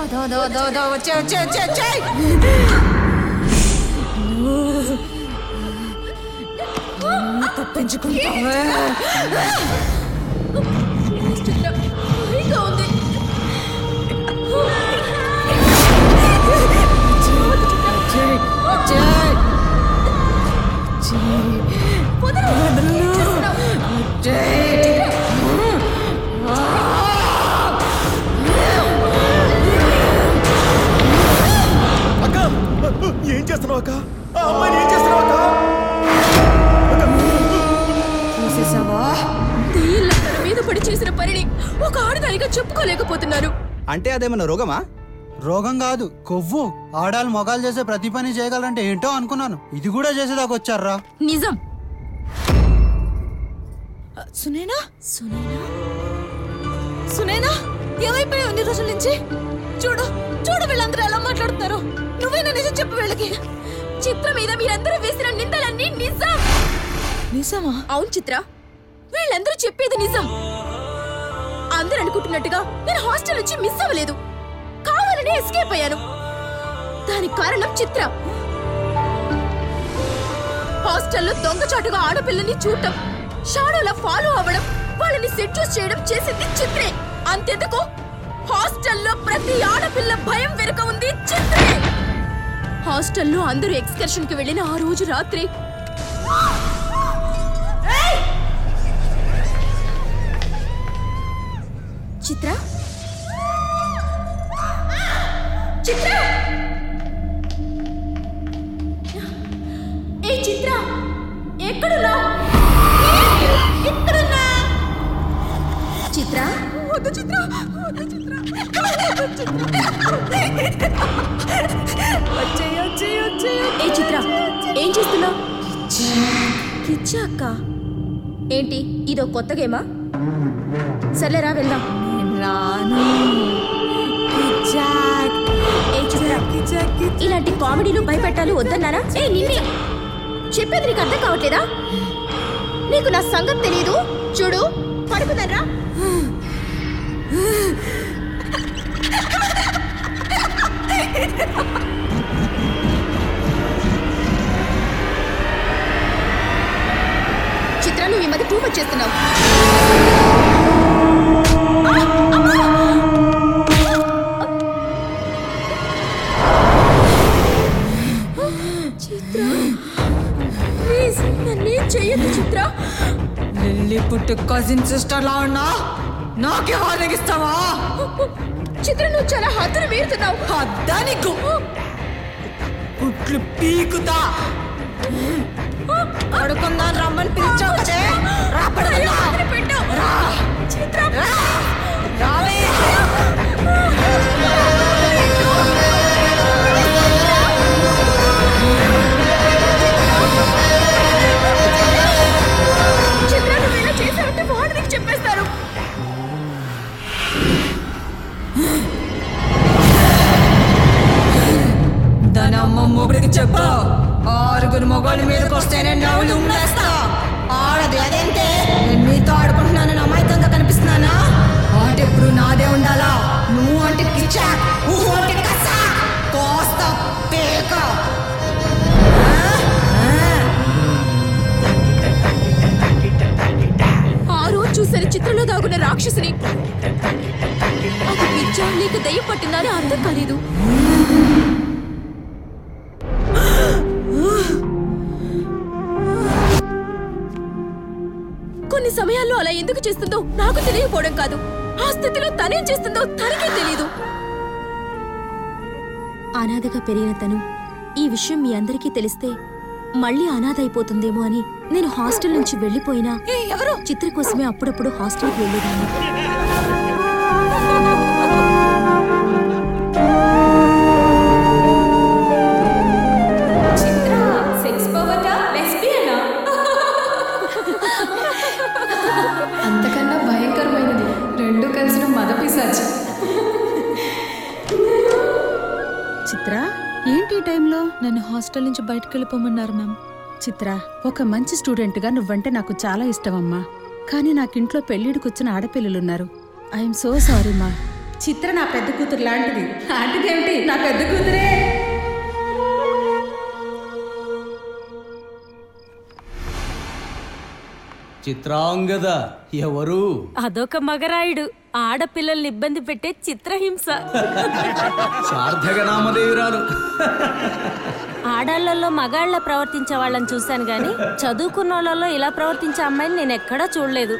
దో దో దో దో వచ్చే వచ్చే వచ్చే వచ్చే తప్పించుకుంటావే చిత్ర ఇంకా ఉంది వచ్చేయ్, వచ్చేయ్. వచ్చేయ్. వదలు. వచ్చేయ్. అక్క ఏం చేస్తున్నావు అక్క ఆ అమ్మాయిని ఏం చేస్తున్నావు అక్క చూసేసావా దెయ్యంల తన మీద పడి చేసిన పనిని ఒక ఆడదానిగా చెప్పుకోలేకపోతున్నారు అంటే అదేమన్నా రోగమా రోగం కాదు కొవ్వు ఆడాలు మొగాలు చేసే ప్రతి పని చేయగలంటే ఏంటో అనుకున్నాను ఇది కూడా చేసేదాకా వచ్చారా నిజం సునేనా సునేనా సునేనా ఏమైపోయావు ఇన్ని రోజుల నుంచి చూడు చూడు వీళ్ళందరూ ఎలా మాట్లాడుతున్నారు నువ్వేనా నిజం చెప్పు వీళ్ళకి చిత్ర మీద మీరందరూ వేసిన నిందలన్నీ నిజం నిజమా అవును చిత్ర వీళ్ళందరూ చెప్పేది నిజం అందరూ అనుకుంటున్నట్టుగా నేను హాస్టల్ నుంచి మిస్ అవ్వలేదు కావాలని ఎస్కేప్ అయ్యాను దానికి కారణం చిత్ర హాస్టల్లో దొంగచాటుగా ఆడపిల్లని చూడటం షాడోలా ఫాలో అవ్వడం వాళ్ళని సెడ్యూస్ చేయడం చేసింది చిత్రే అంతెందుకు హాస్టల్లో ప్రతి ఆడపిల్ల భయం వెనుక ఉంది చిత్రే హాస్టల్లో అందరూ ఎక్స్కర్షన్ కి వెళ్ళిన ఆ రోజు రాత్రి చిత్ర చిత్ర ఏ చిత్ర ఎక్కడున్నా ఎక్కడున్నా చిత్ర వద్దు చిత్ర వద్దు చిత్ర వచ్చేయ్ వచ్చేయ్ వచ్చేయ్ ఏ చిత్ర ఏం చేస్తున్నావు కిచ్చా అక్క ఏంటి ఇదో కొత్త గేమా సర్లేరా వెళ్దాం రాను కిచాక్ ఏ చిత్ర కిచాక్ కిచాక్ ఇలాంటి కామెడీలు భయపెట్టాలి వద్దన్నారా ఏ నిన్నే చెప్పేది నీకు అర్థం కావట్లేదా నీకు నా సంగతి తెలియదు చూడు పడుకుందనరా చిత్ర నువ్వు ఈ మధ్య టూ మచ్ చేస్తున్నావు చిత్ర ప్లీజ్ నన్నేం చెయ్యొద్దు చిత్ర లిల్లీ పుట్టు కజిన్ సిస్టర్ లా ఉన్నా నాకే హారగిస్తావా చిత్ర నువ్వు చాలా హద్దులు మీరుతున్నావు అద్దా నీకు పుట్లు పీకుతా పడుకుందాం రమ్మని పిలిచావు కదే రా పడుకుందాం. పెట్టు రా చిత్ర రా. రావే చిత్ర నువ్వు ఇలా చేసావంటే వాడు నీకు చెప్పేస్తారు దాని అమ్మ మొగుడికి చెప్పు ఆరుగురు మొగోళ్ళ మీదకి వస్తేనే నవ్వులు ఉమ్మేస్తా ఆడది అదేంటే నేను మీతో ఆడుకుంటున్నాను అమాయకంగా కనిపిస్తున్నానా ఆట ఎప్పుడు నాదే ఉండాలా నువ్వు అంటే కిచ్చా నువ్వు అంటే కసా కోస్త పేక ఆ రోజు చూసరి చిత్రంలో దాగున్న రాక్షసుని అది పిచ్చా లేక దయ్యం పట్టిందా అని అర్థం కాలేదు కొన్ని సమయాల్లో అలా ఎందుకు చేస్తుందో నాకు తెలియకపోవడం కాదు ఆ స్థితిలో తనేం చేస్తుందో తనకే తెలియదు అనాథగా పెరిగిన తను ఈ విషయం మీ అందరికీ తెలిస్తే మళ్ళీ అనాథ అయిపోతుందేమో అని నేను హాస్టల్ నుంచి వెళ్ళిపోయినా ఎవరు చిత్ర కోసమే అప్పుడప్పుడు హాస్టల్కి వెళ్ళేదాన్ని అంతకన్నా భయంకరమైనది రెండు కలిసిన మద పిశాచి చిత్ర ఏంటి ఈ టైంలో నన్ను హాస్టల్ నుంచి బయటకు వెళ్ళిపోమన్నారు మ్యామ్ చిత్ర ఒక మంచి స్టూడెంట్గా నువ్వంటే నాకు చాలా ఇష్టమమ్మా కానీ నాకింట్లో పెళ్ళిడికొచ్చిన ఆడపిల్లలున్నారు ఐఎమ్ సో సారీ మా చిత్ర నా పెద్ద కూతురు లాంటిది లాంటిది ఏమిటి నా పెద్ద కూతురే చిత్రాంగద ఎవరు అదొక మగరాయుడు ఆడపిల్లల్ని ఇబ్బంది పెట్టే చిత్రహింస సార్థక నామదేవురాలు ఆడాళ్లలో మగాళ్ళ ప్రవర్తించే వాళ్ళని చూశాను గాని చదువుకున్న వాళ్ళలో ఇలా ప్రవర్తించే అమ్మాయిని నేను ఎక్కడా చూడలేదు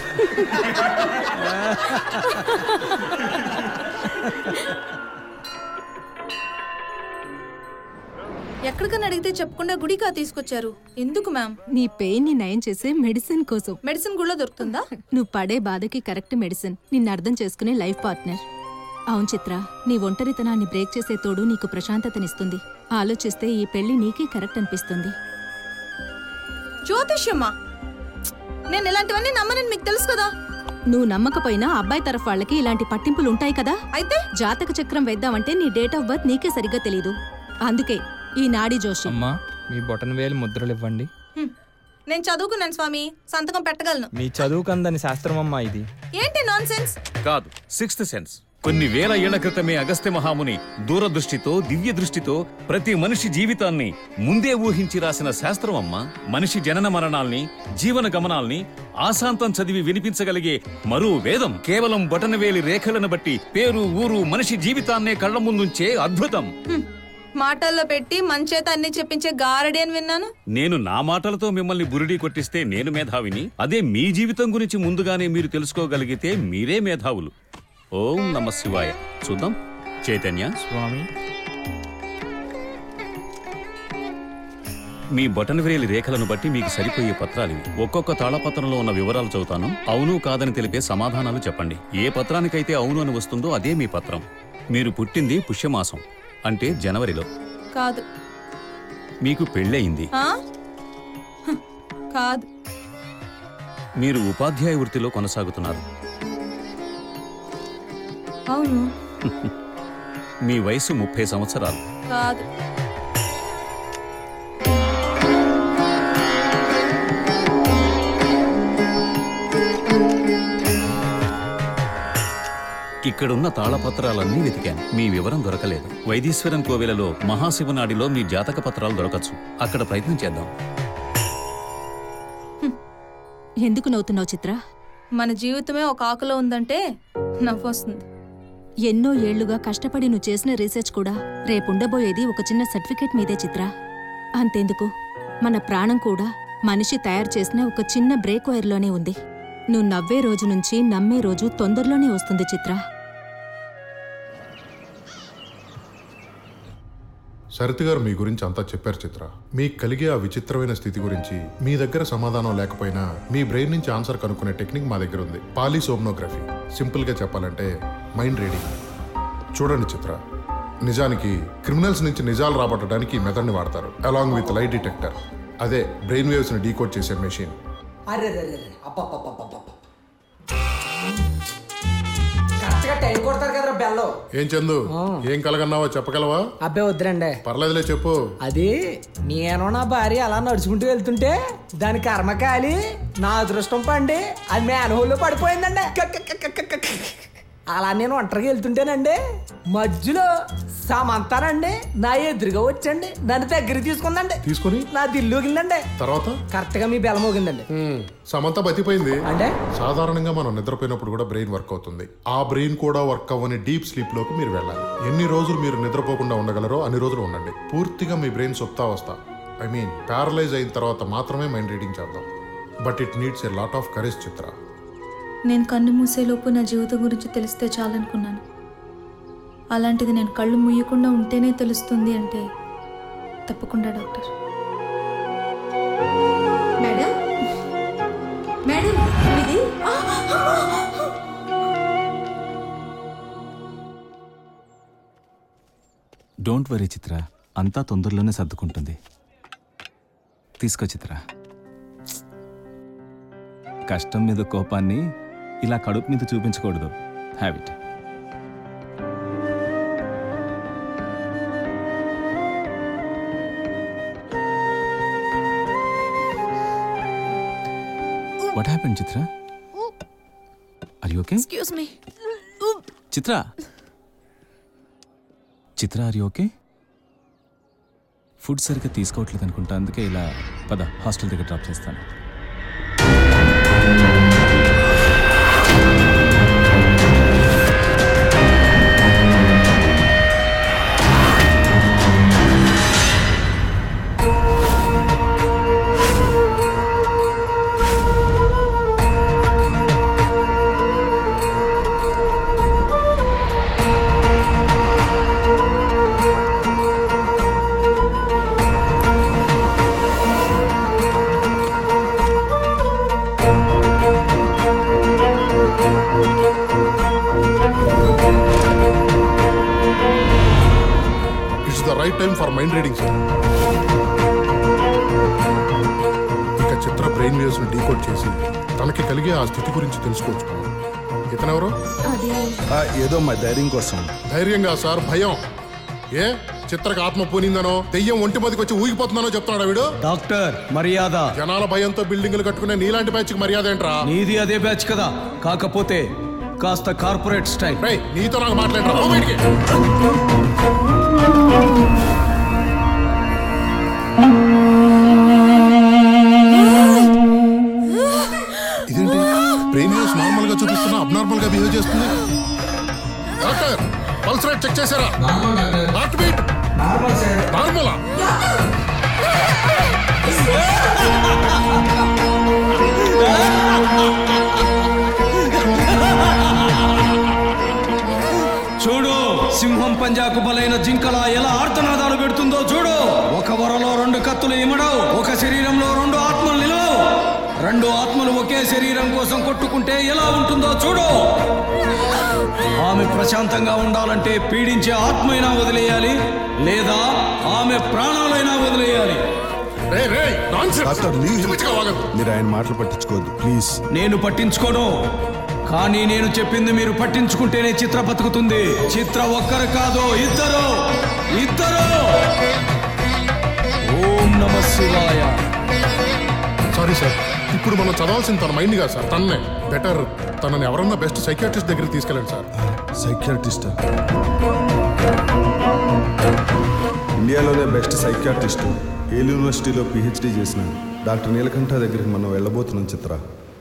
ఎక్కడికని అడిగితే చెప్పకుండా గుడికా తీసుకొచ్చారు ఎందుకు మ్యామ్ నీ పెయిన్ ని నయం చేసే మెడిసిన్ కోసం మెడిసిన్ కూడా దొరుకుతుందా నువ్వు పడే బాధకి కరెక్ట్ మెడిసిన్ నిన్ను అర్థం చేసుకునే లైఫ్ పార్ట్నర్ అవును చిత్ర నీ ఒంటరితనాన్ని బ్రేక్ చేసే తోడు నీకు ప్రశాంతతనిస్తుంది ఆలోచిస్తే ఈ పెళ్లి నీకే కరెక్ట్ అనిపిస్తుంది జ్యోతిష్యమ్మా నేను ఇలాంటివన్నీ నమ్మనని మీకు తెలుసు కదా నువ్వు నమ్మకపోయినా అబ్బాయి తరఫు వాళ్ళకి ఇలాంటి పట్టింపులు ఉంటాయి కదా అయితే జాతక చక్రం వేద్దామంటే నీ డేట్ ఆఫ్ బర్త్ నీకే సరిగ్గా తెలీదు అందుకే ఈ నాడి జోషి అమ్మా మీ బొటన వేలు ముద్రలు ఇవ్వండి హ్మ్. నేను చదువుకున్నాను స్వామి సంతకం పెట్టగలను మీ చదువుకు అందని శాస్త్రం అమ్మా ఇది ఏంటి నాన్ సెన్స్ కాదు సిక్స్త్ సెన్స్ కొన్ని వేల ఏళ్ల క్రితమే అగస్త్య మహాముని దూరదృష్టితో దివ్య దృష్టితో ప్రతి మనిషి జీవితాన్ని ముందే ఊహించి రాసిన శాస్త్రం అమ్మా మనిషి జనన మరణాల్ని జీవన గమనాల్ని ఆశాంతం చదివి వినిపించగలిగే మరో వేదం కేవలం బొటనవేలి రేఖలను బట్టి పేరు ఊరు మనిషి జీవితాన్నే కళ్ళ ముందుంచే అద్భుతం మాటల్లో పెట్టి మంచేత అన్ని చెప్పించే గారడి అని విన్నాను నేను నా మాటలతో మిమ్మల్ని బురిడి కొట్టిస్తే నేను మేధావిని అదే మీ జీవితం గురించి ముందుగానే మీరు తెలుసుకోగలిగితే మీరే మేధావులు ఓం నమ శివాయ చూద్దాం చైతన్య స్వామి మీ బొటనవేలి రేఖలను బట్టి మీకు సరిపోయే పత్రాలివి ఒక్కొక్క తాళపత్రంలో ఉన్న వివరాలు చదువుతాను అవును కాదని తెలిపే సమాధానాలు చెప్పండి ఏ పత్రానికైతే అవును అని వస్తుందో అదే మీ పత్రం మీరు పుట్టింది పుష్యమాసం అంటే జనవరిలో కాదు మీకు పెళ్ళయింది ఆ? హ్, కాదు మీరు ఉపాధ్యాయ వృత్తిలో కొనసాగుతున్నారు అవును మీ వయసు ముప్పై సంవత్సరాలు కాదు ఇక్కడున్న తాళపత్రాలన్నీ వెతికాను మీ వివరం దొరకలేదు వైదీశ్వరం కోవెలలో మహాశివనాడిలో మీ జాతక పత్రాలు దొరకచ్చు అక్కడ ప్రయత్నం చేద్దాం ఎందుకు నవ్వుతున్నావు చిత్ర మన జీవితమే ఒక ఆకులో ఉందంటే నవ్వొస్తుంది ఎన్నో ఏళ్లుగా కష్టపడి నువ్వు చేసిన రీసెర్చ్ కూడా రేపుండబోయేది ఒక చిన్న సర్టిఫికేట్ మీదే చిత్ర అంతెందుకు మన ప్రాణం కూడా మనిషి తయారు చేసిన ఒక చిన్న బ్రేక్ వైర్లోనే ఉంది నువ్వు నవ్వే రోజు నుంచి నమ్మే రోజు తొందరలోనే వస్తుంది చిత్ర సరిత గారు మీ గురించి అంతా చెప్పారు చిత్ర మీకు కలిగే ఆ విచిత్రమైన స్థితి గురించి మీ దగ్గర సమాధానం లేకపోయినా మీ బ్రెయిన్ నుంచి ఆన్సర్ కనుక్కునే టెక్నిక్ మా దగ్గర ఉంది పాలీసోమ్నోగ్రఫీ సింపుల్ గా చెప్పాలంటే మైండ్ రీడింగ్ చూడండి చిత్ర నిజానికి క్రిమినల్స్ నుంచి నిజాలు రాబట్టడానికి ఈ మెథడ్ని వాడతారు అలాంగ్ విత్ లైట్ డిటెక్టర్ అదే బ్రెయిన్ వేవ్స్ ని డీకోడ్ చేసే మెషిన్ అరే కరెక్ట్గా టైం కొడతారు కదరా బెల్లం ఏం చందు ఏం కలగన్నావో చెప్పగలవా అబ్బే వద్దురండి పర్లేదులే చెప్పు అది నేను నా భార్య అలా నడుచుకుంటూ వెళ్తుంటే దాని కర్మ కాలి నా అదృష్టం పండి అది మేనహోల్లో పడిపోయిందండి కక్ కక్ కక్ కక్ కక్. అలా నేను ఒంటరిగా వెళ్తుంటేనండి మధ్యలో సమంతానండి నా ఎదురుగా వచ్చండి నన్ను దగ్గర తీసుకుందండి తీసుకొని నా దిల్లుగిందండి తర్వాత కరెక్ట్ గా మీ బెల మోగిందండి హ్మ్, సమంత బతిపోయింది అంటే సాధారణంగా మనం నిద్రపోయినప్పుడు కూడా బ్రెయిన్ వర్క్ అవుతుంది ఆ బ్రెయిన్ కూడా వర్క్ అవ్వని డీప్ స్లీప్ లోకి మీరు వెళ్ళాలి ఎన్ని రోజులు మీరు నిద్రపోకుండా ఉండగలరో అన్ని రోజులు ఉండండి పూర్తిగా మీ బ్రెయిన్ సొప్తా వస్తా ఐ మీన్ ప్యారలైజ్ అయిన తర్వాత మాత్రమే మైండ్ రీడింగ్ చేద్దాం but it needs a lot of courage Chitra నేను కన్ను మూసేలోపు నా జీవితం గురించి తెలిస్తే చాలనుకున్నాను అలాంటిది నేను కళ్ళు మూయకుండా ఉంటేనే తెలుస్తుంది అంటే తప్పకుండా డాక్టర్ మేడం మేడం ఇది డోంట్ వరీ చిత్ర అంతా తొందరలోనే సర్దుకుంటుంది తీసుకో చిత్ర కష్టం మీద కోపాన్ని ఇలా కడుపు మీద చూపించకూడదు habit what happen Chitra are you okay excuse me Chitra Chitra are okay food సరిగ్గా తీసుకోవట్లేదు అనుకుంటా అందుకే ఇలా పద హాస్టల్ దగ్గర డ్రాప్ చేస్తాను it's the right time for mind reading sir ఇక చిత్ర బ్రెయిన్ వేవ్స్ ని డీకోడ్ చేసి తనకి కలిగే ఆ స్థితి గురించి తెలుసుకోవచ్చు మనం. ఇతనెవరు ఏదో మా ధైర్యం కోసం ధైర్యంగా సార్ భయం ఏ చిత్రకు ఆత్మ పోనిందనో దెయ్యం ఒంటి మీదకి వచ్చి ఊగిపోతుందనో చెప్తున్నాడు వీడు డాక్టర్ మర్యాద జనాల భయంతో బిల్డింగ్లు కట్టుకునే నీలాంటి బ్యాచ్కి మర్యాద ఏంట్రా నీది అదే బ్యాచ్ కదా కాకపోతే కాస్త కార్పొరేట్ స్టైల్ నీతో నాకు మాట్లాడరా పో బయటికి ఇదేంటి బ్రెయిన్ వేవ్స్ నార్మల్ గా చూపిస్తున్నా అబ్నార్మల్ గా బిహేవ్ చేస్తుంది డాక్టర్ పల్స్ రేట్ చెక్ చేశారా హార్ట్ బీట్ నార్మలా చూడు సింహం పంజాకు బలైన జింకల ఎలా ఆర్తనాదాలు పెడుతుందో చూడు ఒక వరలో రెండు కత్తులు ఇమడవు ఒక శరీరంలో రెండు ఆత్మలు నిలవు రెండు ఆత్మలు ఒకే శరీరం కోసం కొట్టుకుంటే ఎలా ఉంటుందో చూడు ఆమె ప్రశాంతంగా ఉండాలంటే పీడించే ఆత్మైనా వదిలేయాలి లేదా ఆమె ప్రాణాలైనా వదిలేయాలి డాక్టర్ మీరు ఆయన మాటలు పట్టించుకోవద్దు ప్లీజ్ నేను పట్టించుకోను కానీ నేను చెప్పింది మీరు పట్టించుకుంటేనే చిత్ర బతుకుతుంది చిత్ర ఒక్కరు కాదు ఇద్దరు ఇద్దరు ఓం నమ శివాయ సారీ సార్ ఇప్పుడు మనం చదవాల్సిన తన మైండ్ కాదు సార్ తన్నే బెటర్ తనని ఎవరన్నా బెస్ట్ సైకియాట్రిస్ట్ దగ్గరికి తీసుకెళ్ళండి సార్ సైకియాట్రిస్ట్ ఇండియాలోనే బెస్ట్ సైకియాట్రిస్ట్ ఏ యూనివర్సిటీలో పిహెచ్డి చేసిన డాక్టర్ నీలకంఠ దగ్గరికి మనం వెళ్ళబోతున్నాం చిత్ర